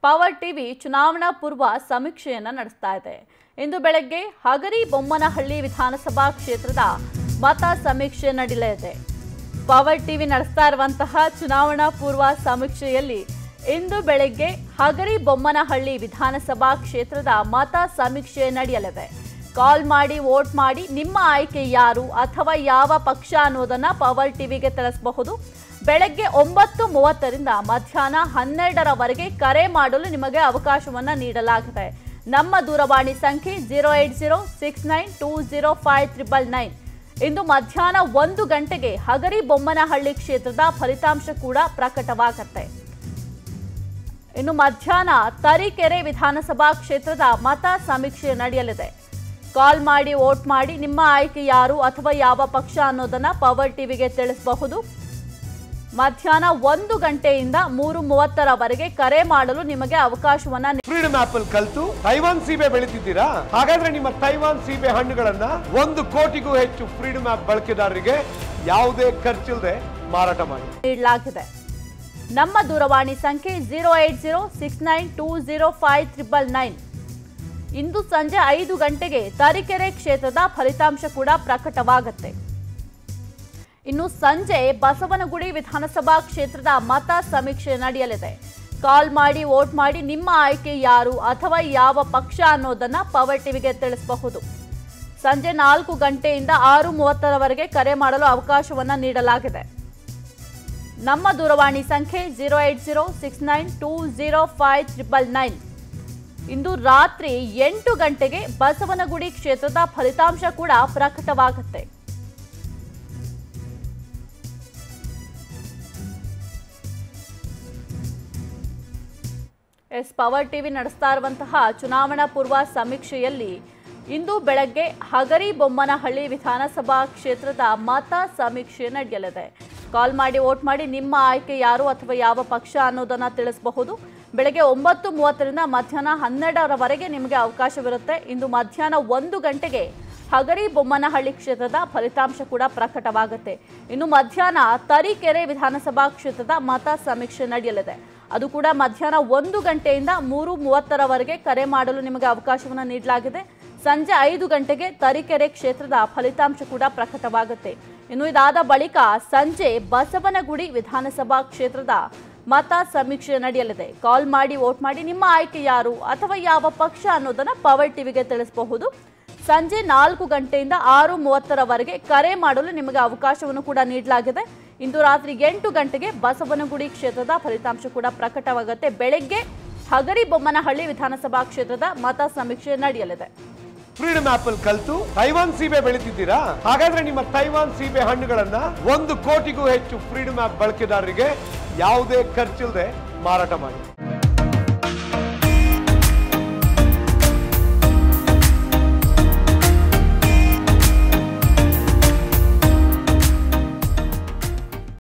power TV ಚುನಾವಣಾ ಪೂರ್ವ ಸಮೀಕ್ಷೆಯನ್ನ ನಡೆಸ್ತಾ ಇದೆ ಇಂದು ಬೆಳಗ್ಗೆ ಹಗರಿ ಬೊಮ್ಮನಹಳ್ಳಿ ವಿಧಾನಸಭಾ ಕ್ಷೇತ್ರದ ಮತ ಸಮೀಕ್ಷೆ ನಡೆಯಲಿದೆ ಪವರ್ ಟಿವಿ ನಡೆಸ್ತಾ ಇರುವಂತಹ ಚುನಾವಣಾ ಪೂರ್ವ ಸಮೀಕ್ಷೆಯಲ್ಲಿ ಇಂದು ಬೆಳಗ್ಗೆ ಹಗರಿ ಬೊಮ್ಮನಹಳ್ಳಿ ವಿಧಾನಸಭಾ ಕ್ಷೇತ್ರದ ಮತ ಸಮೀಕ್ಷೆ ನಡೆಯಲಿದೆ ಕಾಲ್ ಮಾಡಿ ವೋಟ್ ಮಾಡಿ ನಿಮ್ಮ ಆಯ್ಕೆ ಯಾರು ಅಥವಾ ಯಾವ ಪಕ್ಷ ಅನ್ನೋದನ್ನ ಪವರ್ ಟಿವಿಗೆ ತಿಳಿಸಬಹುದು ಬೆಳಗ್ಗೆ ಒಂಬತ್ತು ಮೂವತ್ತರಿಂದ ಮಧ್ಯಾಹ್ನ ಹನ್ನೆರಡರವರೆಗೆ ಕರೆ ಮಾಡಲು ನಿಮಗೆ ಅವಕಾಶವನ್ನ ನೀಡಲಾಗಿದೆ ನಮ್ಮ ದೂರವಾಣಿ ಸಂಖ್ಯೆ zero eight zero six nine two zero five triple nine ಇಂದು ಮಧ್ಯಾಹ್ನ ಒಂದು ಗಂಟೆಗೆ ಹಗರಿ ಬೊಮ್ಮನಹಳ್ಳಿ ಕ್ಷೇತ್ರದ ಫಲಿತಾಂಶ ಕೂಡ ಪ್ರಕಟವಾಗತ್ತೆ ಇನ್ನು ಮಧ್ಯಾಹ್ನ ತರೀಕೆರೆ ವಿಧಾನಸಭಾ ಕ್ಷೇತ್ರದ ಮತ ಸಮೀಕ್ಷೆ ನಡೆಯಲಿದೆ ಕಾಲ್ ಮಾಡಿ ವೋಟ್ ಮಾಡಿ ನಿಮ್ಮ ಆಯ್ಕೆ ಯಾರು ಅಥವಾ ಯಾವ ಪಕ್ಷ ಅನ್ನೋದನ್ನ ಪವರ್ ಟಿವಿಗೆ ತಿಳಿಸಬಹುದು ಮಧ್ಯಾಹ್ನ ಒಂದು ಗಂಟೆಯಿಂದ ಮೂರು ಮೂವತ್ತರವರೆಗೆ ಕರೆ ಮಾಡಲು ನಿಮಗೆ ಅವಕಾಶವನ್ನ ನೀ- ಫ್ರೀಡಮ್ ಆಪ್ ಅಲ್ಲಿ ಕಲ್ತು ತೈವಾನ್ ಸೀಬೆ ಬೆಳಿತಿದ್ದೀರಾ ಹಾಗಾದ್ರೆ ನಿಮ್ಮ ತೈವಾನ್ ಸೀಬೆ ಹಣ್ಣುಗಳನ್ನ ಒಂದು ಕೋಟಿಗೂ ಹೆಚ್ಚು ಫ್ರೀಡಮ್ ಆಪ್ ಬಳಕೆದಾರರಿಗೆ ಯಾವುದೇ ಖರ್ಚಿಲ್ಲದೆ ಮಾರಾಟ ಮಾಡಿ ನೀಡಲಾಗಿದೆ ನಮ್ಮ ದೂರವಾಣಿ ಸಂಖ್ಯೆ zero eight zero six nine two zero five triple nine ಇಂದು ಸಂಜೆ ಐದು ಗಂಟೆಗೆ ತರೀಕೆರೆ ಕ್ಷೇತ್ರದ ಫಲಿತಾಂಶ ಕೂಡ ಪ್ರಕಟವಾಗುತ್ತೆ ಇನ್ನು ಸಂಜೆ ಬಸವನಗುಡಿ ವಿಧಾನಸಭಾ ಕ್ಷೇತ್ರದ ಮತ ಸಮೀಕ್ಷೆ ನಡೆಯಲಿದೆ ಕಾಲ್ ಮಾಡಿ ವೋಟ್ ಮಾಡಿ ನಿಮ್ಮ ಆಯ್ಕೆ ಯಾರು ಅಥವಾ ಯಾವ ಪಕ್ಷ ಅನ್ನೋದನ್ನ ಪವರ್ ಟಿವಿಗೆ ತಿಳಿಸಬಹುದು ಸಂಜೆ ನಾಲ್ಕು ಗಂಟೆಯಿಂದ ಆರು ಮೂವತ್ತರವರೆಗೆ ಕರೆ ಮಾಡಲು ಅವಕಾಶವನ್ನ ನೀಡಲಾಗಿದೆ ನಮ್ಮ ದೂರವಾಣಿ ಸಂಖ್ಯೆ zero eight zero six nine two zero five triple nine ಇಂದು ರಾತ್ರಿ ಎಂಟು ಗಂಟೆಗೆ ಬಸವನಗುಡಿ ಕ್ಷೇತ್ರದ ಫಲಿತಾಂಶ ಕೂಡ ಪ್ರಕಟವಾಗುತ್ತೆ ಎಸ್ ಪವರ್ ಟಿವಿ ನಡೆಸ್ತಾ ಇರುವಂತಹ ಚುನಾವಣಾ ಪೂರ್ವ ಸಮೀಕ್ಷೆಯಲ್ಲಿ ಇಂದು ಬೆಳಗ್ಗೆ ಹಗರಿ ಬೊಮ್ಮನಹಳ್ಳಿ ವಿಧಾನಸಭಾ ಕ್ಷೇತ್ರದ ಮತ ಸಮೀಕ್ಷೆ ನಡೆಯಲಿದೆ ಕಾಲ್ ಮಾಡಿ ವೋಟ್ ಮಾಡಿ ನಿಮ್ಮ ಆಯ್ಕೆ ಯಾರು ಅಥವಾ ಯಾವ ಪಕ್ಷ ಅನ್ನೋದನ್ನ ತಿಳಿಸಬಹುದು ಬೆಳಗ್ಗೆ ಒಂಬತ್ತು ಮೂವತ್ತರಿಂದ ಮಧ್ಯಾಹ್ನ ಹನ್ನೆರಡರವರೆಗೆ ನಿಮಗೆ ಅವಕಾಶವಿರುತ್ತೆ ಇಂದು ಮಧ್ಯಾಹ್ನ ಒಂದು ಗಂಟೆಗೆ ಹಗರಿ ಬೊಮ್ಮನಹಳ್ಳಿ ಕ್ಷೇತ್ರದ ಫಲಿತಾಂಶ ಕೂಡ ಪ್ರಕಟವಾಗುತ್ತೆ ಇನ್ನು ಮಧ್ಯಾಹ್ನ ತರೀಕೆರೆ ವಿಧಾನಸಭಾ ಕ್ಷೇತ್ರದ ಮತ ಸಮೀಕ್ಷೆ ನಡೆಯಲಿದೆ ಅದು ಕೂಡ ಮಧ್ಯಾಹ್ನ ಒಂದು ಗಂಟೆಯಿಂದ ಮೂರು ಮೂವತ್ತರವರೆಗೆ ಕರೆ ಮಾಡಲು ನಿಮಗೆ ಅವಕಾಶವನ್ನು ನೀಡಲಾಗಿದೆ ಸಂಜೆ ಐದು ಗಂಟೆಗೆ ತರೀಕೆರೆ ಕ್ಷೇತ್ರದ ಫಲಿತಾಂಶ ಕೂಡ ಪ್ರಕಟವಾಗುತ್ತೆ ಇನ್ನು ಇದಾದ ಬಳಿಕ ಸಂಜೆ ಬಸವನಗುಡಿ ವಿಧಾನಸಭಾ ಕ್ಷೇತ್ರದ ಮತ ಸಮೀಕ್ಷೆ ನಡೆಯಲಿದೆ ಕಾಲ್ ಮಾಡಿ ವೋಟ್ ಮಾಡಿ ನಿಮ್ಮ ಆಯ್ಕೆ ಯಾರು ಅಥವಾ ಯಾವ ಪಕ್ಷ ಅನ್ನೋದನ್ನ ಪವರ್ ಟಿವಿಗೆ ತಿಳಿಸಬಹುದು ಸಂಜೆ ನಾಲ್ಕು ಗಂಟೆಯಿಂದ ಆರು ಮೂವತ್ತರವರೆಗೆ ಕರೆ ಮಾಡಲು ನಿಮಗೆ ಅವಕಾಶವನ್ನು ಕೂಡ ನೀಡಲಾಗಿದೆ ಇಂದು ರಾತ್ರಿ ಎಂಟು ಗಂಟೆಗೆ ಬಸವನಗುಡಿ ಕ್ಷೇತ್ರದ ಫಲಿತಾಂಶ ಕೂಡ ಪ್ರಕಟವಾಗುತ್ತೆ ಬೆಳಗ್ಗೆ ಹಗರಿ ಬೊಮ್ಮನಹಳ್ಳಿ ವಿಧಾನಸಭಾ ಕ್ಷೇತ್ರದ ಮತ ಸಮೀಕ್ಷೆ ನಡೆಯಲಿದೆ ಫ್ರೀಡಮ್ ಆಪ್ ಅಲ್ಲಿ ಕಲ್ತು ತೈವಾನ್ ಸೀಬೆ ಬೆಳಿತಿದ್ದೀರಾ ಹಾಗಾದ್ರೆ ನಿಮ್ಮ ತೈವಾನ್ ಸೀಬೆ ಹಣ್ಣುಗಳನ್ನ ಒಂದು ಕೋಟಿಗೂ ಹೆಚ್ಚು ಫ್ರೀಡಮ್ ಆಪ್ ಬಳಕೆದಾರರಿಗೆ ಯಾವುದೇ ಖರ್ಚಿಲ್ಲದೆ ಮಾರಾಟ ಮಾಡಿ